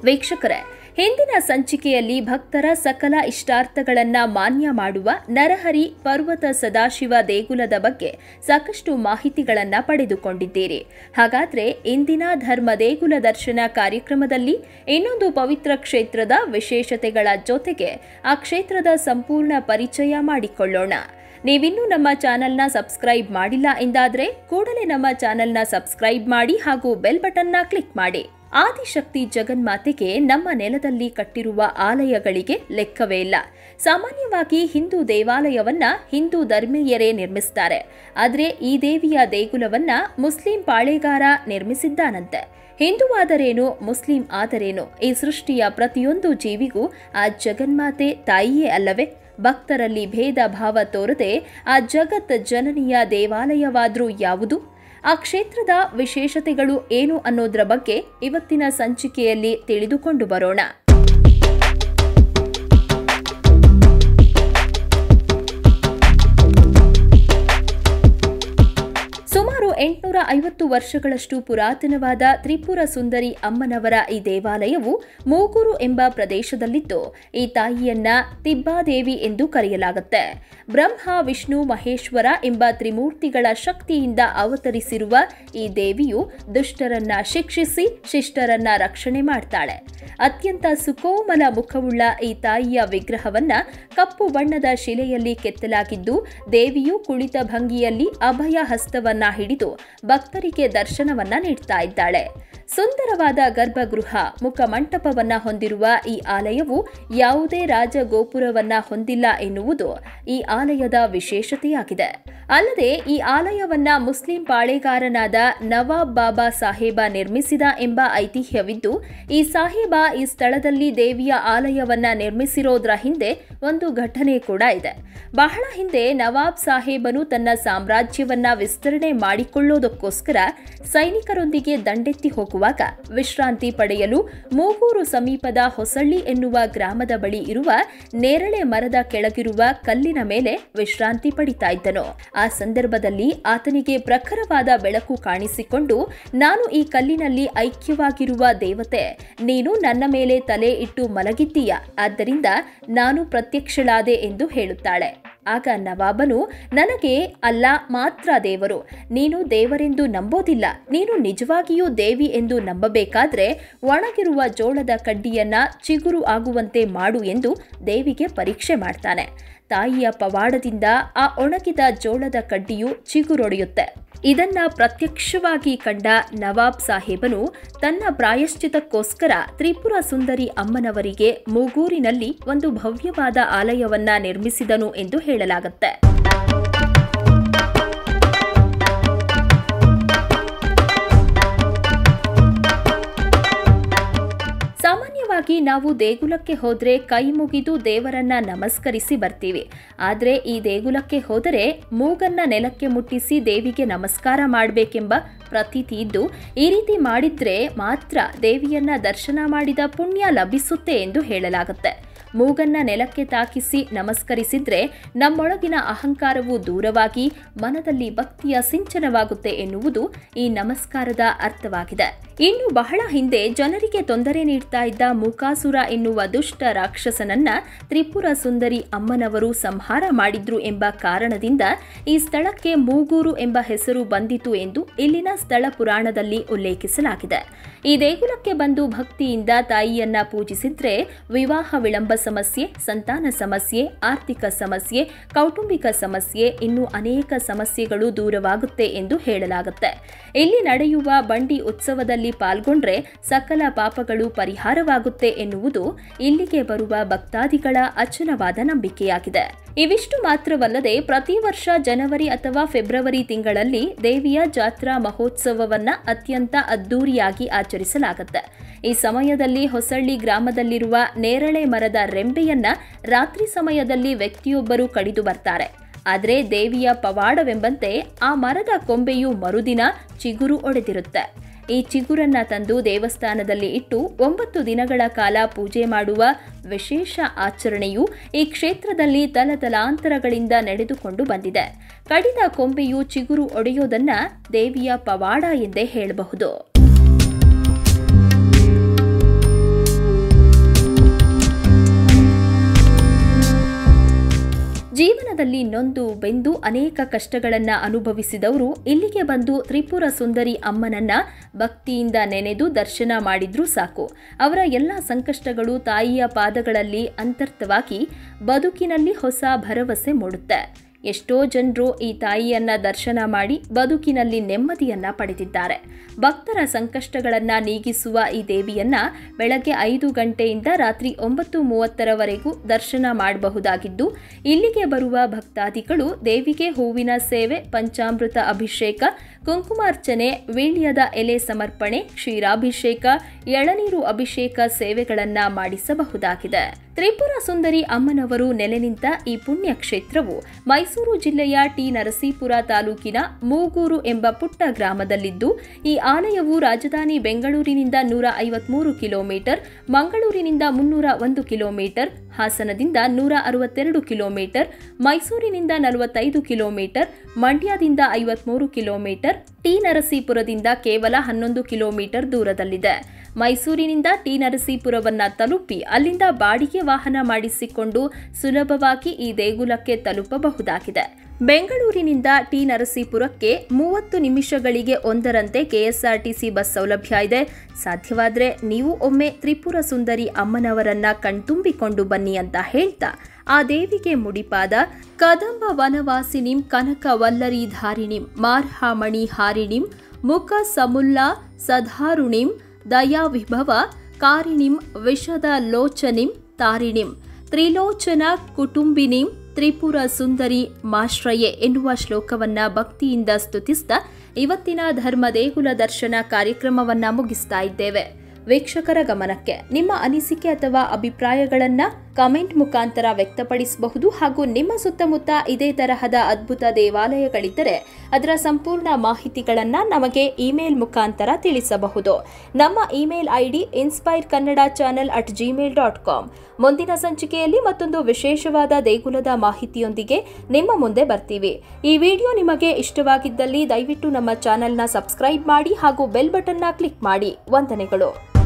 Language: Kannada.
ವೀಕ್ಷಕರೇ ಹಿಂದಿನ ಸಂಚಿಕೆಯಲ್ಲಿ ಭಕ್ತರ ಸಕಲ ಇಷ್ಟಾರ್ಥಗಳನ್ನ ಮಾನ್ಯ ಮಾಡುವ ನರಹರಿ ಪರ್ವತ ಸದಾಶಿವ ದೇಗುಲದ ಬಗ್ಗೆ ಸಾಕಷ್ಟು ಮಾಹಿತಿಗಳನ್ನ ಪಡೆದುಕೊಂಡಿದ್ದೀರಿ ಹಾಗಾದ್ರೆ ಇಂದಿನ ಧರ್ಮ ದೇಗುಲ ದರ್ಶನ ಕಾರ್ಯಕ್ರಮದಲ್ಲಿ ಇನ್ನೊಂದು ಪವಿತ್ರ ಕ್ಷೇತ್ರದ ವಿಶೇಷತೆಗಳ ಜೊತೆಗೆ ಆ ಕ್ಷೇತ್ರದ ಸಂಪೂರ್ಣ ಪರಿಚಯ ಮಾಡಿಕೊಳ್ಳೋಣ ನೀವಿನ್ನೂ ನಮ್ಮ ಚಾನೆಲ್ನ ಸಬ್ಸ್ಕ್ರೈಬ್ ಮಾಡಿಲ್ಲ ಎಂದಾದ್ರೆ ಕೂಡಲೇ ನಮ್ಮ ಚಾನೆಲ್ನ ಸಬ್ಸ್ಕ್ರೈಬ್ ಮಾಡಿ ಹಾಗೂ ಬೆಲ್ ಬಟನ್ನ ಕ್ಲಿಕ್ ಮಾಡಿ ಆದಿಶಕ್ತಿ ಜಗನ್ಮಾತೆಗೆ ನಮ್ಮ ನೆಲದಲ್ಲಿ ಕಟ್ಟಿರುವ ಆಲಯಗಳಿಗೆ ಲೆಕ್ಕವೇ ಇಲ್ಲ ಸಾಮಾನ್ಯವಾಗಿ ಹಿಂದೂ ದೇವಾಲಯವನ್ನ ಹಿಂದೂ ಧರ್ಮೀಯರೇ ನಿರ್ಮಿಸ್ತಾರೆ ಆದರೆ ಈ ದೇವಿಯ ದೇಗುಲವನ್ನ ಮುಸ್ಲಿಂ ಪಾಳೆಗಾರ ನಿರ್ಮಿಸಿದ್ದಾನಂತೆ ಹಿಂದುವಾದರೇನು ಮುಸ್ಲಿಂ ಆದರೇನು ಈ ಸೃಷ್ಟಿಯ ಪ್ರತಿಯೊಂದು ಜೀವಿಗೂ ಆ ಜಗನ್ಮಾತೆ ತಾಯಿಯೇ ಅಲ್ಲವೇ ಭಕ್ತರಲ್ಲಿ ಭೇದ ಭಾವ ತೋರದೆ ಆ ಜಗತ್ ಜನನಿಯ ದೇವಾಲಯವಾದ್ರೂ ಯಾವುದು ಆ ಕ್ಷೇತ್ರದ ವಿಶೇಷತೆಗಳು ಏನು ಅನ್ನೋದ್ರ ಬಗ್ಗೆ ಇವತ್ತಿನ ಸಂಚಿಕೆಯಲ್ಲಿ ತಿಳಿದುಕೊಂಡು ಬರೋಣ ಸುಮಾರು ಎಂಟುನೂರ ಐವತ್ತು ವರ್ಷಗಳಷ್ಟು ಪುರಾತನವಾದ ತ್ರಿಪುರ ಸುಂದರಿ ಅಮ್ಮನವರ ಈ ದೇವಾಲಯವು ಮೂಗೂರು ಎಂಬ ಪ್ರದೇಶದಲ್ಲಿದ್ದು ಈ ತಾಯಿಯನ್ನ ತಿಬ್ಬಾದೇವಿ ಎಂದು ಕರೆಯಲಾಗುತ್ತೆ ಬ್ರಹ್ಮ ವಿಷ್ಣು ಮಹೇಶ್ವರ ಎಂಬ ತ್ರಿಮೂರ್ತಿಗಳ ಶಕ್ತಿಯಿಂದ ಅವತರಿಸಿರುವ ಈ ದೇವಿಯು ದುಷ್ಟರನ್ನ ಶಿಕ್ಷಿಸಿ ಶಿಷ್ಟರನ್ನ ರಕ್ಷಣೆ ಮಾಡ್ತಾಳೆ ಅತ್ಯಂತ ಸುಕೋಮಲ ಮುಖವುಳ್ಳ ಈ ತಾಯಿಯ ವಿಗ್ರಹವನ್ನ ಕಪ್ಪು ಬಣ್ಣದ ಶಿಲೆಯಲ್ಲಿ ಕೆತ್ತಲಾಗಿದ್ದು ದೇವಿಯು ಕುಳಿತ ಭಂಗಿಯಲ್ಲಿ ಅಭಯ ಹಸ್ತವನ್ನ ಹಿಡಿದು ಭಕ್ತರಿಗೆ ದರ್ಶನವನ್ನ ನೀಡ್ತಾ ಇದ್ದಾಳೆ ಸುಂದರವಾದ ಗರ್ಭಗೃಹ ಮುಖಮಂಟಪವನ್ನ ಹೊಂದಿರುವ ಈ ಆಲಯವು ಯಾವುದೇ ರಾಜಗೋಪುರವನ್ನ ಹೊಂದಿಲ್ಲ ಎನ್ನುವುದು ಈ ಆಲಯದ ವಿಶೇಷತೆಯಾಗಿದೆ ಅಲ್ಲದೆ ಈ ಆಲಯವನ್ನ ಮುಸ್ಲಿಂ ಪಾಳೆಗಾರನಾದ ನವಾಬ್ ಬಾಬಾ ಸಾಹೇಬ ನಿರ್ಮಿಸಿದ ಎಂಬ ಐತಿಹ್ಯವಿದ್ದು ಈ ಸಾಹೇಬ ಈ ಸ್ಥಳದಲ್ಲಿ ದೇವಿಯ ಆಲಯವನ್ನ ನಿರ್ಮಿಸಿರೋದ್ರ ಹಿಂದೆ ಒಂದು ಘಟನೆ ಕೂಡ ಇದೆ ಬಹಳ ಹಿಂದೆ ನವಾಬ್ ಸಾಹೇಬನು ತನ್ನ ಸಾಮ್ರಾಜ್ಯವನ್ನ ವಿಸ್ತರಣೆ ಮಾಡಿಕೊಳ್ಳೋದಕ್ಕೋಸ್ಕರ ಸೈನಿಕರೊಂದಿಗೆ ದಂಡೆತ್ತಿ ಹೋಗುವಾಗ ವಿಶ್ರಾಂತಿ ಪಡೆಯಲು ಮೂಗೂರು ಸಮೀಪದ ಹೊಸಳ್ಳಿ ಎನ್ನುವ ಗ್ರಾಮದ ಬಳಿ ಇರುವ ನೇರಳೆ ಮರದ ಕೆಳಗಿರುವ ಕಲ್ಲಿನ ಮೇಲೆ ವಿಶ್ರಾಂತಿ ಪಡಿತಾ ಇದ್ದನು ಆ ಸಂದರ್ಭದಲ್ಲಿ ಆತನಿಗೆ ಪ್ರಖರವಾದ ಬೆಳಕು ಕಾಣಿಸಿಕೊಂಡು ನಾನು ಈ ಕಲ್ಲಿನಲ್ಲಿ ಐಕ್ಯವಾಗಿರುವ ದೇವತೆ ನೀನು ನನ್ನ ಮೇಲೆ ತಲೆ ಇಟ್ಟು ಮಲಗಿದ್ದೀಯ ಆದ್ದರಿಂದ ನಾನು ಪ್ರತ್ಯಕ್ಷಳಾದೆ ಎಂದು ಹೇಳುತ್ತಾಳೆ ಆಗ ನವಾಬನು ನನಗೆ ಅಲ್ಲ ಮಾತ್ರ ದೇವರು ನೀನು ದೇವರೆಂದು ನಂಬೋದಿಲ್ಲ ನೀನು ನಿಜವಾಗಿಯೂ ದೇವಿ ಎಂದು ನಂಬಬೇಕಾದ್ರೆ ಒಣಗಿರುವ ಜೋಳದ ಕಡ್ಡಿಯನ್ನ ಚಿಗುರು ಆಗುವಂತೆ ಮಾಡು ಎಂದು ದೇವಿಗೆ ಪರೀಕ್ಷೆ ಮಾಡ್ತಾನೆ ತಾಯಿಯ ಪವಾಡದಿಂದ ಆ ಒಣಗಿದ ಜೋಳದ ಕಡ್ಡಿಯು ಚಿಗುರೊಡೆಯುತ್ತೆ ಇದನ್ನ ಪ್ರತ್ಯಕ್ಷವಾಗಿ ಕಂಡ ನವಾಬ್ ಸಾಹೇಬನು ತನ್ನ ಪ್ರಾಯಶ್ಚಿತಕ್ಕೋಸ್ಕರ ತ್ರಿಪುರ ಸುಂದರಿ ಅಮ್ಮನವರಿಗೆ ಮೂಗೂರಿನಲ್ಲಿ ಒಂದು ಭವ್ಯವಾದ ಆಲಯವನ್ನ ನಿರ್ಮಿಸಿದನು ಎಂದು ಹೇಳಲಾಗುತ್ತೆ ಸಾಮಾನ್ಯವಾಗಿ ನಾವು ದೇಗುಲಕ್ಕೆ ಹೋದ್ರೆ ಕೈ ಮುಗಿದು ದೇವರನ್ನ ನಮಸ್ಕರಿಸಿ ಬರ್ತೀವಿ ಆದ್ರೆ ಈ ದೇಗುಲಕ್ಕೆ ಹೋದರೆ ಮೂಗನ್ನ ನೆಲಕ್ಕೆ ಮುಟ್ಟಿಸಿ ದೇವಿಗೆ ನಮಸ್ಕಾರ ಮಾಡಬೇಕೆಂಬ ಪ್ರತೀತಿ ಇದ್ದು ಈ ರೀತಿ ಮಾಡಿದ್ರೆ ಮಾತ್ರ ದೇವಿಯನ್ನ ದರ್ಶನ ಮಾಡಿದ ಪುಣ್ಯ ಲಭಿಸುತ್ತೆ ಎಂದು ಹೇಳಲಾಗುತ್ತೆ ಮೂಗನ್ನ ನೆಲಕ್ಕೆ ತಾಕಿಸಿ ನಮಸ್ಕರಿಸಿದ್ರೆ ನಮ್ಮೊಳಗಿನ ಅಹಂಕಾರವು ದೂರವಾಗಿ ಮನದಲ್ಲಿ ಭಕ್ತಿಯ ಸಿಂಚನವಾಗುತ್ತೆ ಎನ್ನುವುದು ಈ ನಮಸ್ಕಾರದ ಅರ್ಥವಾಗಿದೆ ಇನ್ನು ಬಹಳ ಹಿಂದೆ ಜನರಿಗೆ ತೊಂದರೆ ನೀಡ್ತಾ ಇದ್ದ ಮೂಕಾಸುರ ಎನ್ನುವ ದುಷ್ಟ ರಾಕ್ಷಸನನ್ನ ತ್ರಿಪುರ ಸುಂದರಿ ಅಮ್ಮನವರು ಸಂಹಾರ ಮಾಡಿದ್ರು ಎಂಬ ಕಾರಣದಿಂದ ಈ ಸ್ಥಳಕ್ಕೆ ಮೂಗೂರು ಎಂಬ ಹೆಸರು ಬಂದಿತು ಎಂದು ಇಲ್ಲಿನ ಸ್ಥಳ ಪುರಾಣದಲ್ಲಿ ಉಲ್ಲೇಖಿಸಲಾಗಿದೆ ಈ ದೇಗುಲಕ್ಕೆ ಬಂದು ಭಕ್ತಿಯಿಂದ ತಾಯಿಯನ್ನ ಪೂಜಿಸಿದ್ರೆ ವಿವಾಹ ವಿಳಂಬ ಸಮಸ್ಯೆ ಸಂತಾನ ಸಮಸ್ಯೆ ಆರ್ಥಿಕ ಸಮಸ್ಯೆ ಕೌಟುಂಬಿಕ ಸಮಸ್ಯೆ ಇನ್ನು ಅನೇಕ ಸಮಸ್ಯೆಗಳು ದೂರವಾಗುತ್ತೆ ಎಂದು ಹೇಳಲಾಗುತ್ತೆ ಇಲ್ಲಿ ನಡೆಯುವ ಬಂಡಿ ಉತ್ಸವದಲ್ಲಿ ಪಾಲ್ಗೊಂಡ್ರೆ ಸಕಲ ಪಾಪಗಳು ಪರಿಹಾರವಾಗುತ್ತೆ ಎನ್ನುವುದು ಇಲ್ಲಿಗೆ ಬರುವ ಭಕ್ತಾದಿಗಳ ಅಚಲವಾದ ನಂಬಿಕೆಯಾಗಿದೆ ಇವಿಷ್ಟು ಮಾತ್ರವಲ್ಲದೆ ಪ್ರತಿ ವರ್ಷ ಜನವರಿ ಅಥವಾ ಫೆಬ್ರವರಿ ತಿಂಗಳಲ್ಲಿ ದೇವಿಯ ಜಾತ್ರಾ ಮಹೋತ್ಸವವನ್ನ ಅತ್ಯಂತ ಅದ್ದೂರಿಯಾಗಿ ಆಚರಿಸಲಾಗುತ್ತೆ ಈ ಸಮಯದಲ್ಲಿ ಹೊಸಳ್ಳಿ ಗ್ರಾಮದಲ್ಲಿರುವ ನೇರಳೆ ಮರದ ರೆಂಬೆಯನ್ನ ರಾತ್ರಿ ಸಮಯದಲ್ಲಿ ವ್ಯಕ್ತಿಯೊಬ್ಬರು ಕಡಿದು ಬರ್ತಾರೆ ಆದರೆ ದೇವಿಯ ಪವಾಡವೆಂಬಂತೆ ಆ ಮರದ ಕೊಂಬೆಯು ಮರುದಿನ ಚಿಗುರು ಒಡೆದಿರುತ್ತೆ ಈ ಚಿಗುರನ್ನ ತಂದು ದೇವಸ್ಥಾನದಲ್ಲಿ ಇಟ್ಟು ಒಂಬತ್ತು ದಿನಗಳ ಕಾಲ ಪೂಜೆ ಮಾಡುವ ವಿಶೇಷ ಆಚರಣೆಯು ಈ ಕ್ಷೇತ್ರದಲ್ಲಿ ತಲತಲಾಂತರಗಳಿಂದ ನಡೆದುಕೊಂಡು ಬಂದಿದೆ ಕಡಿದ ಕೊಂಬೆಯು ಚಿಗುರು ಒಡೆಯೋದನ್ನ ದೇವಿಯ ಪವಾಡ ಎಂದೇ ಹೇಳಬಹುದು ಜೀವನದಲ್ಲಿ ನೊಂದು ಬೆಂದು ಅನೇಕ ಕಷ್ಟಗಳನ್ನು ಅನುಭವಿಸಿದವರು ಇಲ್ಲಿಗೆ ಬಂದು ತ್ರಿಪುರ ಸುಂದರಿ ಅಮ್ಮನನ್ನ ಭಕ್ತಿಯಿಂದ ನೆನೆದು ದರ್ಶನ ಮಾಡಿದ್ರೂ ಸಾಕು ಅವರ ಎಲ್ಲ ಸಂಕಷ್ಟಗಳು ತಾಯಿಯ ಪಾದಗಳಲ್ಲಿ ಅಂತರ್ಥವಾಗಿ ಬದುಕಿನಲ್ಲಿ ಹೊಸ ಭರವಸೆ ಮೂಡುತ್ತೆ ಎಷ್ಟೋ ಜನರು ಈ ತಾಯಿಯನ್ನ ದರ್ಶನ ಮಾಡಿ ಬದುಕಿನಲ್ಲಿ ನೆಮ್ಮದಿಯನ್ನ ಪಡೆದಿದ್ದಾರೆ ಭಕ್ತರ ಸಂಕಷ್ಟಗಳನ್ನ ನೀಗಿಸುವ ಈ ದೇವಿಯನ್ನ ಬೆಳಗ್ಗೆ ಐದು ಗಂಟೆಯಿಂದ ರಾತ್ರಿ ಒಂಬತ್ತು ಮೂವತ್ತರವರೆಗೂ ದರ್ಶನ ಮಾಡಬಹುದಾಗಿದ್ದು ಇಲ್ಲಿಗೆ ಬರುವ ಭಕ್ತಾದಿಗಳು ದೇವಿಗೆ ಹೂವಿನ ಸೇವೆ ಪಂಚಾಮೃತ ಅಭಿಷೇಕ ಕುಂಕುಮಾರ್ಚನೆ ವೀಳ್ಯದ ಎಲೆ ಸಮರ್ಪಣೆ ಕ್ಷೀರಾಭಿಷೇಕ ಎಳನೀರು ಅಭಿಷೇಕ ಸೇವೆಗಳನ್ನ ಮಾಡಿಸಬಹುದಾಗಿದೆ ತ್ರಿಪುರ ಸುಂದರಿ ಅಮ್ಮನವರು ನೆಲೆ ನಿಂತ ಈ ಪುಣ್ಯ ಕ್ಷೇತ್ರವು ಮೈಸೂರು ಜಿಲ್ಲೆಯ ಟಿ ನರಸೀಪುರ ತಾಲೂಕಿನ ಮೂಗೂರು ಎಂಬ ಪುಟ್ಟ ಗ್ರಾಮದಲ್ಲಿದ್ದು ಈ ಆಲಯವು ರಾಜಧಾನಿ ಬೆಂಗಳೂರಿನಿಂದ ನೂರ ಐವತ್ಮೂರು ಕಿಲೋಮೀಟರ್ ಮಂಗಳೂರಿನಿಂದ ಮುನ್ನೂರ ಒಂದು ಕಿಲೋಮೀಟರ್ ಹಾಸನದಿಂದ ನೂರ ಅರವತ್ತೆರಡು ಕಿಲೋಮೀಟರ್ ಮೈಸೂರಿನಿಂದ ನಲವತ್ತೈದು ಕಿಲೋಮೀಟರ್ ಮಂಡ್ಯದಿಂದ ಐವತ್ಮೂರು ಕಿಲೋಮೀಟರ್ ಟಿ ನರಸೀಪುರದಿಂದ ಕೇವಲ ಹನ್ನೊಂದು ಕಿಲೋಮೀಟರ್ ದೂರದಲ್ಲಿದೆ ಮೈಸೂರಿನಿಂದ ಟಿ ನರಸೀಪುರವನ್ನ ತಲುಪಿ ಅಲ್ಲಿಂದ ಬಾಡಿಗೆ ವಾಹನ ಮಾಡಿಸಿಕೊಂಡು ಸುಲಭವಾಗಿ ಈ ದೇಗುಲಕ್ಕೆ ತಲುಪಬಹುದಾಗಿದೆ ಬೆಂಗಳೂರಿನಿಂದ ಟಿ ನರಸೀಪುರಕ್ಕೆ ಮೂವತ್ತು ನಿಮಿಷಗಳಿಗೆ ಒಂದರಂತೆ ಕೆಎಸ್ಆರ್ಟಿಸಿ ಬಸ್ ಸೌಲಭ್ಯ ಇದೆ ಸಾಧ್ಯವಾದರೆ ನೀವು ಒಮ್ಮೆ ತ್ರಿಪುರ ಸುಂದರಿ ಅಮ್ಮನವರನ್ನ ಕಣ್ತುಂಬಿಕೊಂಡು ಬನ್ನಿ ಅಂತ ಹೇಳ್ತಾ ಆ ದೇವಿಗೆ ಮುಡಿಪಾದ ಕದಂಬ ವನವಾಸಿನಿಂ ಕನಕ ವಲ್ಲರಿ ಧಾರಿಣಿಂ ಮಾರ್ಹಾಮಣಿ ಹಾರಿಣಿಂ ಮುಖ ಸಮುಲ್ಲಾ ಸಧಾರುಣಿಂ ದಯಾ ವಿಭವ ಕಾರಿಣಿಂ ವಿಷದ ಲೋಚನಿಂ ತಾರಿಣಿಂ ತ್ರಿಲೋಚನ ಕುಟುಂಬಿನಿಂ ತ್ರಿಪುರ ಸುಂದರಿ ಮಾಶ್ರಯೆ ಎನ್ನುವ ಶ್ಲೋಕವನ್ನ ಭಕ್ತಿಯಿಂದ ಸ್ತುತಿಸ್ತಾ ಇವತ್ತಿನ ಧರ್ಮ ದೇಗುಲ ದರ್ಶನ ಕಾರ್ಯಕ್ರಮವನ್ನ ಮುಗಿಸ್ತಾ ಇದ್ದೇವೆ ವೀಕ್ಷಕರ ಗಮನಕ್ಕೆ ನಿಮ್ಮ ಅನಿಸಿಕೆ ಅಥವಾ ಅಭಿಪ್ರಾಯಗಳನ್ನ ಕಮೆಂಟ್ ಮುಖಾಂತರ ವ್ಯಕ್ತಪಡಿಸಬಹುದು ಹಾಗೂ ನಿಮ್ಮ ಸುತ್ತಮುತ್ತ ಇದೇ ತರಹದ ಅದ್ಭುತ ದೇವಾಲಯಗಳಿದ್ದರೆ ಅದರ ಸಂಪೂರ್ಣ ಮಾಹಿತಿಗಳನ್ನ ನಮಗೆ ಇಮೇಲ್ ಮುಖಾಂತರ ತಿಳಿಸಬಹುದು ನಮ್ಮ email ID inspire Kannada channel at Gmail dot com ಮುಂದಿನ ಸಂಚಿಕೆಯಲ್ಲಿ ಮತ್ತೊಂದು ವಿಶೇಷವಾದ ದೇಗುಲದ ಮಾಹಿತಿಯೊಂದಿಗೆ ನಿಮ್ಮ ಮುಂದೆ ಬರ್ತೀವಿ ಈ ವಿಡಿಯೋ ನಿಮಗೆ ಇಷ್ಟವಾಗಿದ್ದಲ್ಲಿ ದಯವಿಟ್ಟು ನಮ್ಮ ಚಾನೆಲ್ನ ಸಬ್ಸ್ಕ್ರೈಬ್ ಮಾಡಿ ಹಾಗೂ ಬೆಲ್ ಬಟನ್ನ ಕ್ಲಿಕ್ ಮಾಡಿ ವಂದನೆಗಳು